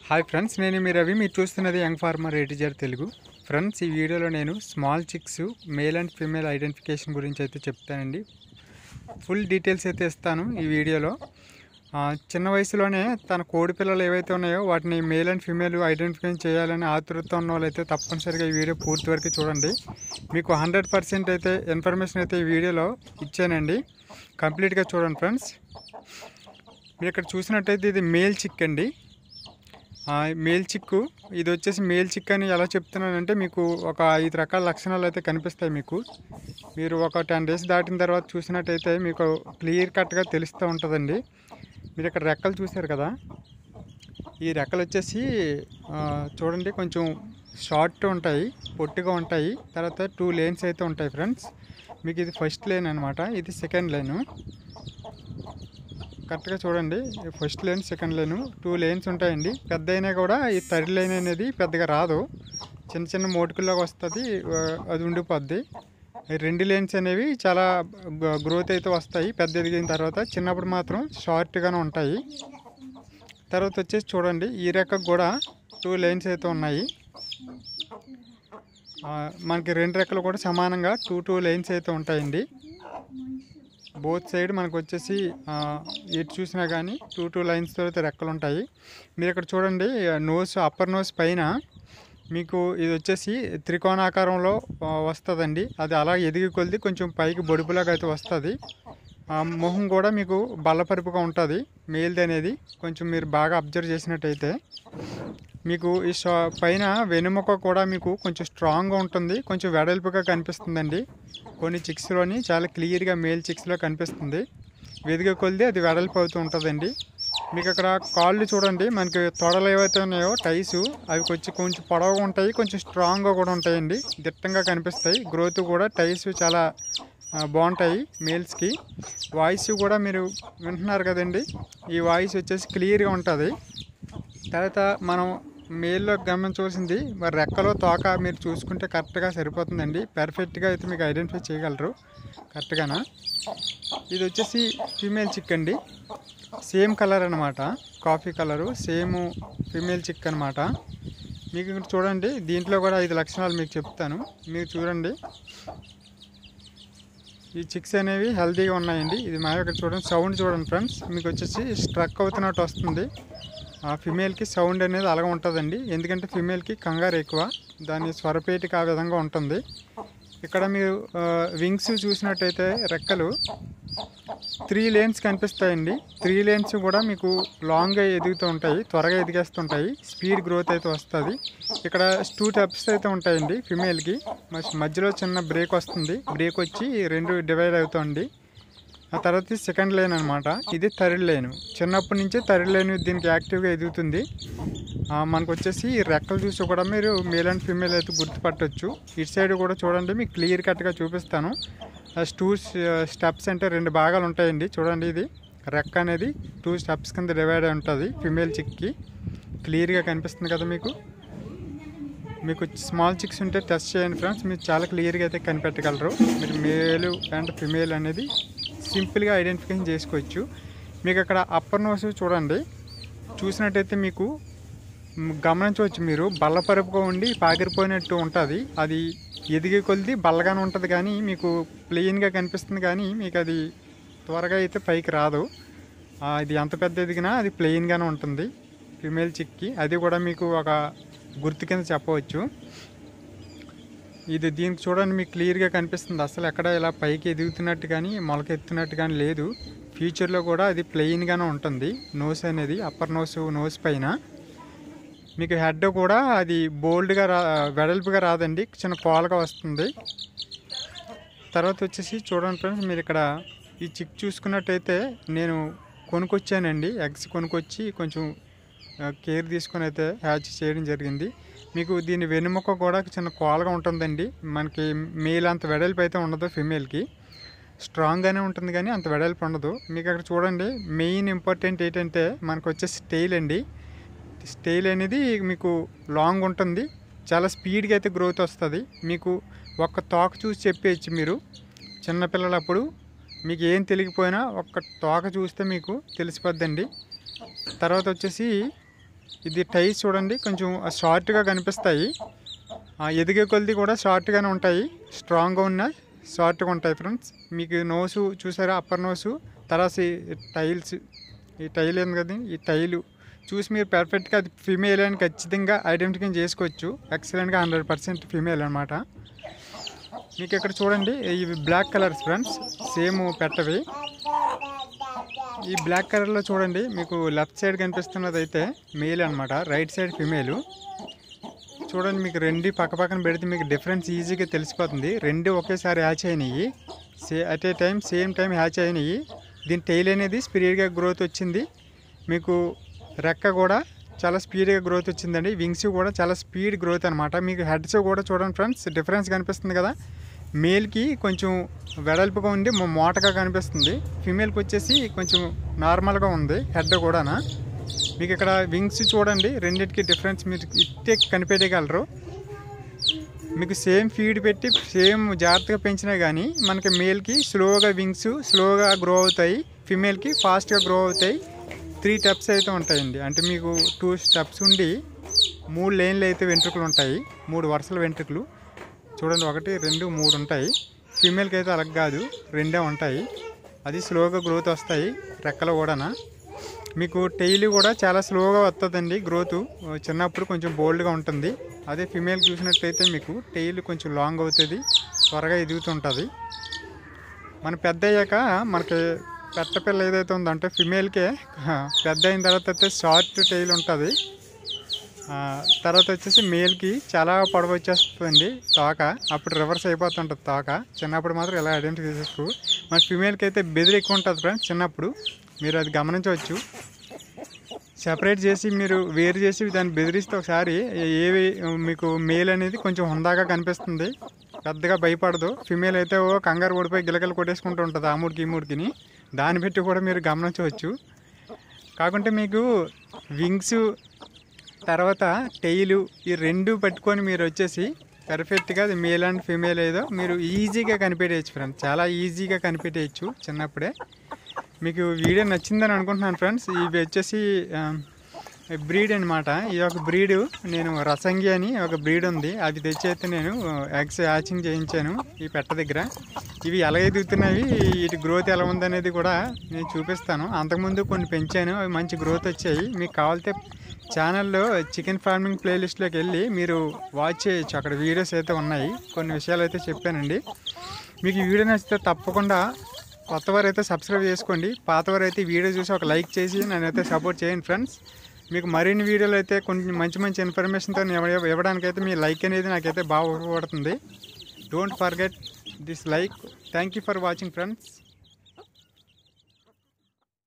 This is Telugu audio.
హాయ్ ఫ్రెండ్స్ నేను మీ రవి మీరు చూస్తున్నది యంగ్ ఫార్మర్ ఏటీజర్ తెలుగు ఫ్రెండ్స్ ఈ వీడియోలో నేను small chicks male and female identification గురించి అయితే చెప్తానండి ఫుల్ డీటెయిల్స్ అయితే ఇస్తాను ఈ వీడియోలో ఆ, చిన్న వయసులోనే తన కోడి పిల్లలు ఏవైతే ఉన్నాయో వాటిని మేల్ అండ్ ఫీమేల్ ఐడెంటిఫికేషన్ చేయాలని ఆతృత ఉన్న వాళ్ళైతే తప్పనిసరిగా ఈ వీడియో పూర్తి వరకు చూడండి మీకు హండ్రెడ్ పర్సెంట్ అయితే ఇన్ఫర్మేషన్ అయితే ఈ వీడియోలో ఇచ్చానండి కంప్లీట్గా చూడండి ఫ్రెండ్స్ మీరు ఇక్కడ చూసినట్టయితే ఇది మేల్ చిక్ అండి ఆ, మేల్ చిక్కు ఇది వచ్చేసి మేల్ చిక్ అని ఎలా చెప్తున్నానంటే మీకు ఒక ఐదు రకాల లక్షణాలు అయితే కనిపిస్తాయి మీకు మీరు ఒక టెన్ డేస్ దాటిన తర్వాత చూసినట్టయితే మీకు క్లియర్ కట్గా తెలుస్తూ ఉంటుందండి మీరు ఇక్కడ రెక్కలు చూశారు కదా ఈ రెక్కలు వచ్చేసి ఆ, చూడండి కొంచెం షార్ట్ ఉంటాయి పొట్టిగా ఉంటాయి తర్వాత టూ లేన్స్ అయితే ఉంటాయి ఫ్రెండ్స్ మీకు ఇది ఫస్ట్ లేన్ అనమాట ఇది సెకండ్ లేను కరెక్ట్గా చూడండి first lane second lane two lanes ఉంటాయండి పెద్ద అయినా కూడా ఈ థర్డ్ లైన్ అనేది పెద్దగా రాదు చిన్న చిన్న మోటుకుల్లాగా వస్తుంది ఆ, అది ఉండిపోద్ది ఈ రెండు లేన్స్ అనేవి చాలా గ్రోత్ అయితే వస్తాయి పెద్ద ఎదిగిన తర్వాత చిన్నప్పుడు మాత్రం షార్ట్గానే ఉంటాయి తర్వాత వచ్చేసి చూడండి ఈ రెక్కకు కూడా టూ లైన్స్ అయితే ఉన్నాయి ఆ, మనకి రెండు రెక్కలు కూడా సమానంగా టూ టూ లైన్స్ అయితే ఉంటాయండి బోత్ సైడ్ మనకు వచ్చేసి ఆ, ఎటు చూసినా కానీ టూ టూ లైన్స్తో అయితే రెక్కలు ఉంటాయి మీరు ఇక్కడ చూడండి నోస్ అప్పర్ నోస్ పైన మీకు ఇది వచ్చేసి త్రికోణాకారంలో ఆ, వస్తుందండి అది అలా ఎదిగి కొలిది కొంచెం పైకి బొడుపులాగా అయితే వస్తుంది ఆ మొహం కూడా మీకు బల్లపరుపుగా ఉంటుంది మేల్ది అనేది కొంచెం మీరు బాగా అబ్జర్వ్ చేసినట్టయితే మీకు ఈ షా పైన వెనుముక కూడా మీకు కొంచెం స్ట్రాంగ్గా ఉంటుంది కొంచెం వెడల్పుగా కనిపిస్తుందండి కొన్ని చిక్స్లోని చాలా క్లియర్గా మేల్ చిక్స్లో కనిపిస్తుంది వెదిగే కొలిది అది వెడల్పు అవుతూ ఉంటుందండి మీకు అక్కడ కాళ్ళు చూడండి మనకి తొడలు ఏవైతే ఉన్నాయో టైస్ అవి కొంచెం కొంచెం పొడవుగా ఉంటాయి కొంచెం స్ట్రాంగ్గా కూడా ఉంటాయండి దిట్టంగా కనిపిస్తాయి గ్రోత్ కూడా టైస్ చాలా ఆ, బాగుంటాయి మేల్స్కి వాయిస్ కూడా మీరు వింటున్నారు కదండి ఈ వాయిస్ వచ్చేసి క్లియర్గా ఉంటుంది తర్వాత మనం మేల్లో గమనించవలసింది మరి రెక్కలో తోక మీరు చూసుకుంటే కరెక్ట్గా సరిపోతుందండి పర్ఫెక్ట్గా అయితే మీకు ఐడెంటిఫై చేయగలరు కరెక్ట్గానా ఇది వచ్చేసి ఫీమేల్ చిక్ అండి సేమ్ కలర్ అనమాట coffee colour same female chick అనమాట మీకు ఇక్కడ చూడండి దీంట్లో కూడా ఐదు లక్షణాలు మీకు చెప్తాను మీరు చూడండి ఈ చిక్స్ అనేవి హెల్తీగా ఉన్నాయండి ఇది మా ఇక్కడ చూడండి సౌండ్ చూడండి ఫ్రెండ్స్ మీకు వచ్చేసి స్ట్రక్ అవుతున్నట్టు వస్తుంది ఆ ఫిమేల్కి సౌండ్ అనేది అలాగే ఉంటుందండి ఎందుకంటే ఫిమేల్కి కంగారు ఎక్కువ దాని స్వరపేటికి ఆ విధంగా ఉంటుంది ఇక్కడ మీరు వింగ్స్ చూసినట్టయితే రెక్కలు త్రీ లేన్స్ కనిపిస్తాయండి త్రీ లేన్స్ కూడా మీకు లాంగ్గా ఎదుగుతూ ఉంటాయి త్వరగా ఎదిగేస్తుంటాయి స్పీడ్ గ్రోత్ అయితే వస్తుంది ఇక్కడ టూ టెప్స్ అయితే ఉంటాయండి ఫిమేల్కి మధ్యలో చిన్న బ్రేక్ వస్తుంది బ్రేక్ వచ్చి రెండు డివైడ్ అవుతుంది ఆ తర్వాత సెకండ్ లైన్ అనమాట ఇది థర్డ్ లైన్ చిన్నప్పటి నుంచే థర్డ్ లైన్ దీనికి యాక్టివ్గా ఎదుగుతుంది ఆ, మనకు వచ్చేసి ఈ రెక్కలు చూసి కూడా మీరు మేల్ అండ్ ఫీమేల్ అయితే గుర్తుపట్టవచ్చు ఇటు సైడ్ కూడా చూడండి మీకు క్లియర్ కట్గా చూపిస్తాను టూ స్టెప్స్ అంటే రెండు భాగాలు ఉంటాయండి చూడండి ఇది రెక్క అనేది టూ స్టెప్స్ కింద డివైడ్ అయి ఉంటుంది ఫిమేల్ చిక్కి క్లియర్గా కనిపిస్తుంది కదా మీకు మీకు స్మాల్ చిక్స్ ఉంటే టెస్ట్ చేయండి ఫ్రెండ్స్ మీరు చాలా క్లియర్గా అయితే కనిపెట్టగలరు మీరు మేలు అండ్ ఫిమేల్ అనేది సింపుల్గా ఐడెంటిఫికేషన్ చేసుకోవచ్చు మీకు అక్కడ అప్పర్ నోస్ చూడండి చూసినట్టయితే మీకు మ్, గమనించవచ్చు మీరు బల్లపరుపుగా ఉండి పాకిరిపోయినట్టు ఉంటుంది అది ఎదిగే కొలిది బల్లగానే ఉంటుంది కానీ మీకు ప్లెయిన్గా కనిపిస్తుంది కానీ మీకు అది త్వరగా అయితే పైకి రాదు ఆ, ఇది ఎంత పెద్ద ఎదిగినా అది ప్లెయిన్గానే ఉంటుంది ఫిమేల్ చిక్కి అది కూడా మీకు ఒక గుర్తు కింద చెప్పవచ్చు ఇది దీనికి చూడండి మీకు క్లియర్గా కనిపిస్తుంది అసలు ఎక్కడ ఇలా పైకి ఎదుగుతున్నట్టు కానీ మొలక ఎత్తున్నట్టు కానీ లేదు ఫ్యూచర్లో కూడా అది ప్లెయిన్గానే ఉంటుంది నోస్ అనేది అప్పర్ నోస్ నోస్ పైన మీకు హెడ్ కూడా అది బోల్డ్గా రా వెడల్పుగా రాదండి చిన్న కోలగా వస్తుంది తర్వాత వచ్చేసి చూడండి ఫ్రెండ్స్ మీరు ఇక్కడ ఈ చిక్ చూసుకున్నట్టయితే నేను కొనుక్కొచ్చానండి ఎగ్స్ కొనుక్కొచ్చి కొంచెం ఆ, కేర్ తీసుకొని అయితే హ్యాచ్ చేయడం జరిగింది మీకు దీని వెనుముక కూడా చిన్న కోలగా ఉంటుందండి మనకి మేల్ అంత వెడల్పు అయితే ఉండదు ఫిమేల్కి స్ట్రాంగ్గానే ఉంటుంది కానీ అంత వెడల్పు ఉండదు మీకు అక్కడ చూడండి మెయిన్ ఇంపార్టెంట్ ఏంటంటే మనకు వచ్చే స్టైల్ అండి స్టైల్ అనేది మీకు లాంగ్ ఉంటుంది చాలా స్పీడ్గా అయితే గ్రోత్ వస్తుంది మీకు ఒక్క తోక చూసి చెప్పేయచ్చు మీరు చిన్నపిల్లలప్పుడు మీకు ఏం తెలియకపోయినా ఒక్క తోక చూస్తే మీకు తెలిసిపోద్దండి తర్వాత వచ్చేసి ఇది టైస్ చూడండి కొంచెం షార్ట్గా కనిపిస్తాయి ఆ, ఎదిగే కొలది కూడా షార్ట్గానే ఉంటాయి స్ట్రాంగ్గా ఉన్నాయి షార్ట్గా ఉంటాయి ఫ్రెండ్స్ మీకు నోసు చూసారా అప్పర్ నోసు తర్వాత ఈ టైల్స్ ఈ టైల్ ఏంది కదా ఈ టైలు చూసి మీరు పర్ఫెక్ట్గా అది ఫీమేల్ అని ఖచ్చితంగా ఐడెంటిఫై చేసుకోవచ్చు ఎక్సలెంట్గా హండ్రెడ్ పర్సెంట్ ఫీమేల్ అనమాట మీకు ఇక్కడ చూడండి ఇవి బ్లాక్ కలర్స్ ఫ్రెండ్స్ సేమ్ పెట్టవి ఈ బ్లాక్ కలర్లో చూడండి మీకు లెఫ్ట్ సైడ్ కనిపిస్తున్నది అయితే మేల్ అనమాట రైట్ సైడ్ ఫిమేల్ చూడండి మీకు రెండు పక్క పక్కన పెడితే మీకు డిఫరెన్స్ ఈజీగా తెలిసిపోతుంది రెండు ఒకేసారి హ్యాచ్ అయినాయి say at a time same time hatch అయినాయి దీని టైల్ అనేది స్పీడ్గా గ్రోత్ వచ్చింది మీకు రెక్క కూడా చాలా స్పీడ్గా గ్రోత్ వచ్చిందండి వింగ్స్ కూడా చాలా స్పీడ్ గ్రోత్ అనమాట మీకు హెడ్స్ కూడా చూడండి ఫ్రెండ్స్ డిఫరెన్స్ కనిపిస్తుంది కదా మేల్కి కొంచెం వెడల్పుగా ఉండి మొ- మోటగా కనిపిస్తుంది ఫీమేల్కి వచ్చేసి కొంచెం నార్మల్గా ఉంది హెడ్ కూడానా మీకు ఇక్కడ వింగ్స్ చూడండి రెండింటికి డిఫరెన్స్ మీరు ఇట్టే కనిపెట్టగలరు మీకు సేమ్ ఫీడ్ పెట్టి సేమ్ జాగ్రత్తగా పెంచినా కానీ మనకి మేల్కి స్లోగా వింగ్స్ స్లోగా గ్రో అవుతాయి ఫిమేల్కి ఫాస్ట్గా గ్రో అవుతాయి త్రీ స్టెప్స్ అయితే ఉంటాయండి అంటే మీకు టూ స్టెప్స్ ఉండి మూడు లేన్లు అయితే వెంట్రుకలు ఉంటాయి మూడు వరుసల వెంట్రుకలు చూడండి ఒకటి రెండు మూడు ఉంటాయి ఫీమేల్కి అయితే అలా కాదు రెండే ఉంటాయి అది స్లోగా గ్రోత్ వస్తాయి రెక్కలు కూడానా మీకు టైల్ కూడా చాలా స్లోగా వస్తుందండి గ్రోత్ చిన్నప్పుడు కొంచెం బోల్డ్గా ఉంటుంది అదే ఫిమేల్ చూసినట్లయితే మీకు టైల్ కొంచెం లాంగ్ అవుతుంది త్వరగా ఎదుగుతుంటుంది మన పెద్ద అయ్యాక మనకి పెట్ట పిల్ల ఏదైతే ఉందో అంటే ఫిమేల్కే పెద్ద అయిన తర్వాత అయితే షార్ట్ టైల్ ఉంటుంది ఆ, తర్వాత వచ్చేసి మేల్కి చాలా పొడవు వచ్చేస్తుందండి తోక అప్పుడు రివర్స్ అయిపోతుంటుంది తోక చిన్నప్పుడు మాత్రం ఇలా ఐడెంటిఫై చేసుకో మన ఫిమేల్కి అయితే బెదిరి ఎక్కువ ఉంటుంది ఫ్రెండ్స్ చిన్నప్పుడు మీరు అది గమనించవచ్చు సెపరేట్ చేసి మీరు వేరు చేసి దాన్ని బెదిరిస్తే ఒకసారి ఏవి మీకు మేల్ అనేది కొంచెం హుందాగా కనిపిస్తుంది పెద్దగా భయపడదు ఫిమేల్ అయితే ఓ కంగారు ఓడిపోయి గిలకలు కొట్టేసుకుంటూ ఉంటుంది ఆ మూడికి ఈ మూడికిని దాన్ని పెట్టి కూడా మీరు గమనించవచ్చు కాకుంటే మీకు వింగ్స్ తర్వాత టెయిలు ఈ రెండు పట్టుకొని మీరు వచ్చేసి పర్ఫెక్ట్గా అది మేల్ అండ్ ఫీమేల్ ఏదో మీరు ఈజీగా కనిపెట్టేయచ్చు ఫ్రెండ్స్ చాలా ఈజీగా కనిపెట్టేయచ్చు చిన్నప్పుడే మీకు వీడియో నచ్చిందని అనుకుంటున్నాను ఫ్రెండ్స్ ఇవి వచ్చేసి బ్రీడ్ అనమాట ఇది ఒక బ్రీడ్ నేను రసంగి అని ఒక బ్రీడ్ ఉంది అది తెచ్చి అయితే నేను ఎగ్స్ హ్యాచింగ్ చేయించాను ఈ పెట్ట దగ్గర ఇవి ఎలా ఎదుగుతున్నాయి వీటి గ్రోత్ ఎలా ఉందనేది కూడా నేను చూపిస్తాను అంతకుముందు కొన్ని పెంచాను అవి మంచి గ్రోత్ వచ్చాయి మీకు కావాలితే ఛానల్లో చికెన్ ఫార్మింగ్ ప్లేలిస్ట్లోకి వెళ్ళి మీరు వాచ్ చేయొచ్చు అక్కడ వీడియోస్ అయితే ఉన్నాయి కొన్ని విషయాలు అయితే చెప్పానండి మీకు ఈ వీడియో నచ్చితే తప్పకుండా కొత్తవారు అయితే సబ్స్క్రైబ్ చేసుకోండి పాతవారు అయితే ఈ వీడియో చూసి ఒక లైక్ చేసి నన్ను అయితే సపోర్ట్ చేయండి ఫ్రెండ్స్ మీకు మరిన్ని వీడియోలు అయితే కొంచెం మంచి మంచి ఇన్ఫర్మేషన్తో ఇవ్వడానికైతే మీ లైక్ అనేది నాకైతే బాగా ఉపయోగపడుతుంది don't forget this like thank you for watching friends